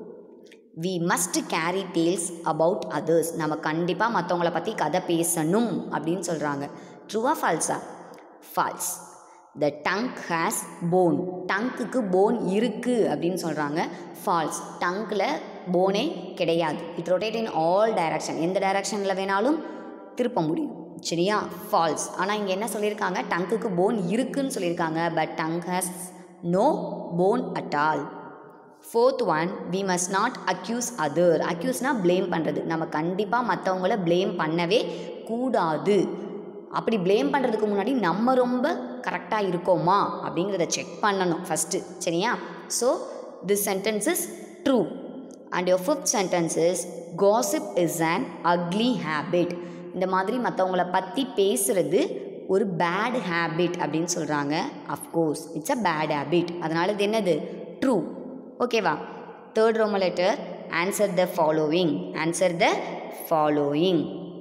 we must carry tales about others நம்ம கண்டிப்பாக மற்றவங்கள பற்றி கதை பேசணும் அப்படின்னு சொல்கிறாங்க ட்ரூவா ஃபால்ஸா false the tongue has bone டங்குக்கு போன் இருக்குது அப்படின்னு சொல்கிறாங்க ஃபால்ஸ் டங்கில் போனே கிடையாது it rotate in all direction எந்த டைரக்ஷனில் வேணாலும் திருப்ப முடியும் சரியா ஃபால்ஸ் ஆனால் இங்கே என்ன சொல்லியிருக்காங்க டங்குக்கு போன் இருக்குன்னு சொல்லியிருக்காங்க but tongue has no bone at all fourth one we must not accuse other அக்யூஸ்னால் ப்ளேம் பண்ணுறது நம்ம கண்டிப்பாக மற்றவங்கள ப்ளேம் பண்ணவே கூடாது அப்படி ப்ளேம் பண்ணுறதுக்கு முன்னாடி நம்ம ரொம்ப கரெக்டாக இருக்கோமா அப்படிங்கிறத செக் பண்ணணும் ஃபஸ்ட்டு சரியா so this sentence is true and your fifth sentence is gossip is an ugly habit இந்த மாதிரி மற்றவங்கள பற்றி பேசுகிறது ஒரு பேட் ஹேபிட் அப்படின்னு சொல்கிறாங்க of course it's a bad habit அதனால் இது என்னது ட்ரூ ஓகேவா third roman letter answer the following answer the following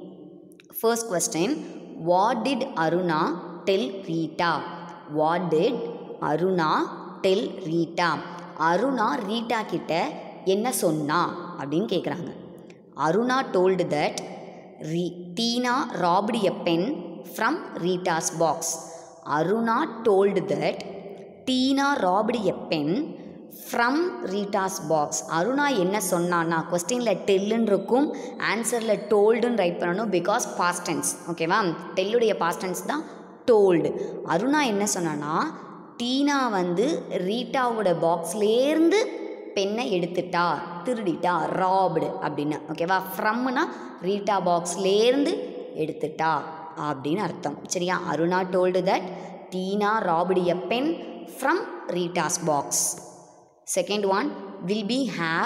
first question what did Aruna tell Rita what did Aruna tell Rita Aruna Rita கிட்ட என்ன சொன்னா அப்படின்னு கேட்குறாங்க அருணா டோல்டு தட் ரீ Tina robbed a pen from Rita's box Aruna told that Tina robbed a pen from Rita's box Aruna என்ன சொன்னான்னா கொஸ்டினில் டெல்லுன்னு இருக்கும் ஆன்சரில் டோல்டுன்னு ரைட் பண்ணணும் பிகாஸ் பாஸ்ட் டென்ஸ் ஓகேவா டெல்லுடைய பாஸ்ட் டென்ஸ் தான் டோல்டு அருணா என்ன சொன்னான்னா டீனா வந்து ரீட்டாவோட பாக்ஸ்லேருந்து பெண்ணை எடுத்துட்டா திருடிட்டா ராப்டு அப்படின்னு ஓகேவா ஃப்ரம்னா ரீட்டா பாக்ஸ்லேருந்து எடுத்துட்டா அப்படின்னு அர்த்தம் சரியா Aruna told that Tina robbed a pen from Rita's box second one will be have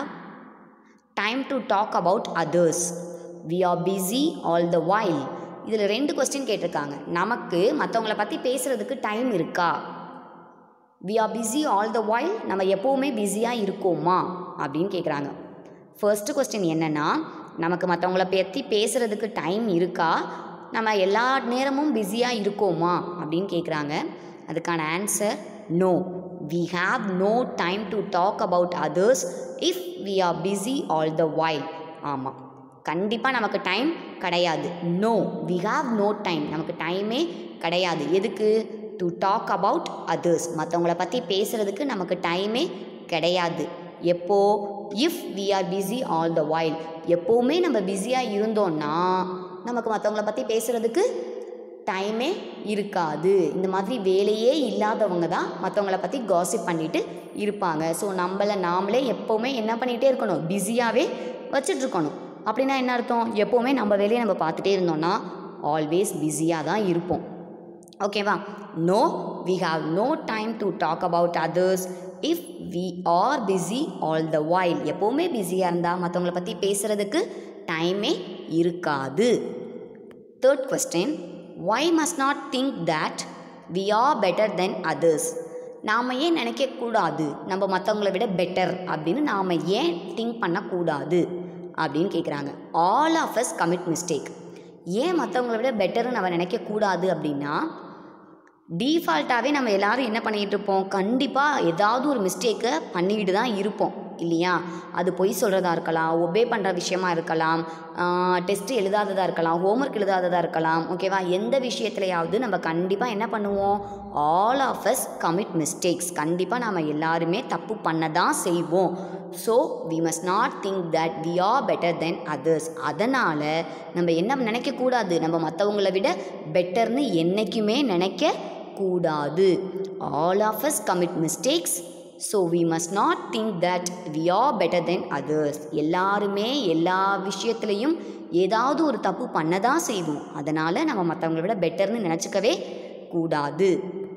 time to talk about others we are busy all the while இதில் ரெண்டு கொஸ்டின் கேட்டிருக்காங்க நமக்கு மற்றவங்கள பற்றி பேசுகிறதுக்கு டைம் இருக்கா we are busy all the while நம்ம எப்போவுமே பிஸியாக இருக்கோமா அப்படின்னு கேட்குறாங்க ஃபர்ஸ்ட் கொஸ்டின் என்னென்னா நமக்கு மற்றவங்கள பற்றி பேசுகிறதுக்கு டைம் இருக்கா நம்ம எல்லா நேரமும் பிஸியாக இருக்கோமா அப்படின்னு கேட்குறாங்க அதுக்கான answer no we have no time to talk about others if we are busy all the while ஆமாம் கண்டிப்பாக நமக்கு டைம் கிடையாது no we have no time நமக்கு டைமே கிடையாது எதுக்கு டு டாக் அபவுட் அதர்ஸ் மற்றவங்கள பற்றி பேசுகிறதுக்கு நமக்கு டைமே கிடையாது எப்போ if we are busy all the while எப்போவுமே நம்ம பிஸியாக இருந்தோம்னா நமக்கு மற்றவங்கள பற்றி பேசுகிறதுக்கு டைமே இருக்காது இந்த மாதிரி வேலையே இல்லாதவங்க தான் மற்றவங்கள பற்றி காசிப் பண்ணிட்டு இருப்பாங்க ஸோ நம்மளை நாமளே எப்போவுமே என்ன பண்ணிகிட்டே இருக்கணும் பிஸியாகவே வச்சிட்ருக்கணும் அப்படின்னா என்ன அர்த்தம் எப்போவுமே நம்ம வேலையை நம்ம பார்த்துட்டே இருந்தோம்னா ஆல்வேஸ் பிஸியாக தான் இருப்போம் ஓகேவா no we have no time to talk about others if we are busy all the while எப்போவுமே பிஸியாக இருந்தால் மற்றவங்கள பற்றி பேசுகிறதுக்கு டைமே இருக்காது third question why must not think that we are better then others நாம் ஏன் நினைக்கக்கூடாது நம்ம மற்றவங்கள விட பெட்டர் அப்படின்னு நாம் ஏன் திங்க் பண்ணக்கூடாது அப்படின்னு கேட்குறாங்க all of us commit mistake ஏன் மற்றவங்கள விட பெட்டர்னு நம்ம நினைக்கக்கூடாது அப்படின்னா டீஃபால்ட்டாகவே நம்ம எல்லாரும் என்ன பண்ணிகிட்டு இருப்போம் கண்டிப்பாக ஏதாவது ஒரு மிஸ்டேக்கை பண்ணிக்கிட்டு தான் இருப்போம் இல்லையா அது பொய் சொல்கிறதா இருக்கலாம் ஒபே பண்ணுற விஷயமா இருக்கலாம் டெஸ்ட் எழுதாததாக இருக்கலாம் ஹோம்ஒர்க் எழுதாததாக இருக்கலாம் ஓகேவா எந்த விஷயத்துலையாவது நம்ம கண்டிப்பாக என்ன பண்ணுவோம் all of us commit mistakes கண்டிப்பாக நாம் எல்லாருமே தப்பு பண்ண தான் செய்வோம் so we must not think that we are better then others அதனால் நம்ம என்ன நினைக்கக்கூடாது நம்ம மற்றவங்கள விட பெட்டர்னு என்றைக்குமே நினைக்க கூடாது all of us commit mistakes so we must not think that we are better then others எல்லாருமே எல்லா விஷயத்துலையும் ஏதாவது ஒரு தப்பு பண்ண தான் செய்வோம் அதனால் நம்ம மற்றவங்கள விட பெட்டர்னு நினச்சிக்கவே கூடாது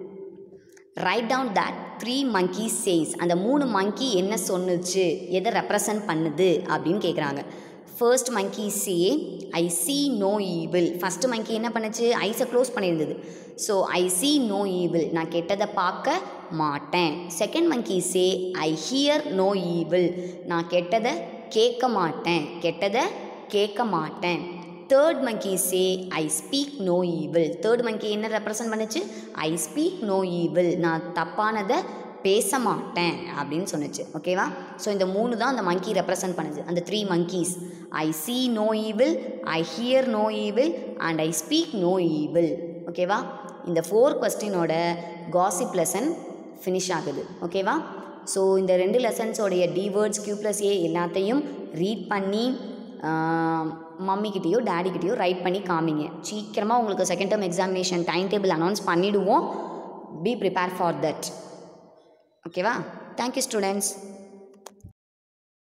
write down that three monkey says அந்த மூணு மங்கி என்ன சொன்னுச்சு எதை ரெப்ரசன்ட் பண்ணுது அப்படின்னு கேட்குறாங்க first monkey say I see no evil first monkey என்ன பண்ணுச்சு ஐஸை க்ளோஸ் பண்ணியிருந்தது so I see no evil நான் கெட்டதை பார்க்க மாட்டேன் second monkey say I hear no evil நான் கெட்டதை கேட்க மாட்டேன் கெட்டதை கேட்க மாட்டேன் third monkey say I speak no evil third monkey என்ன ரெப்ரசன்ட் பண்ணுச்சு ஐ ஸ்பீக் நோ ஈவில் நான் தப்பானதை பேச மாட்டேன் அப்படின்னு சொன்னுச்சு ஓகேவா ஸோ இந்த மூணு தான் அந்த மங்கி ரெப்ரசன்ட் பண்ணுது அந்த three monkeys I see no evil I hear no evil and I speak no evil ஓகேவா இந்த ஃபோர் கொஸ்டினோட காசிப் லெசன் ஃபினிஷ் ஆகுது ஓகேவா ஸோ இந்த ரெண்டு லெசன்ஸோடைய the words Q plus A எல்லாத்தையும் ரீட் பண்ணி மம்மிக்கிட்டேயோ டேடிக்கிட்டேயோ ரைட் பண்ணி காமிங்க சீக்கிரமாக உங்களுக்கு second term examination time table announce பண்ணிவிடுவோம் பி ப்ரிப்பேர் ஃபார் தட் ஓகேவா தேங்க்யூ ஸ்டூடெண்ட்ஸ்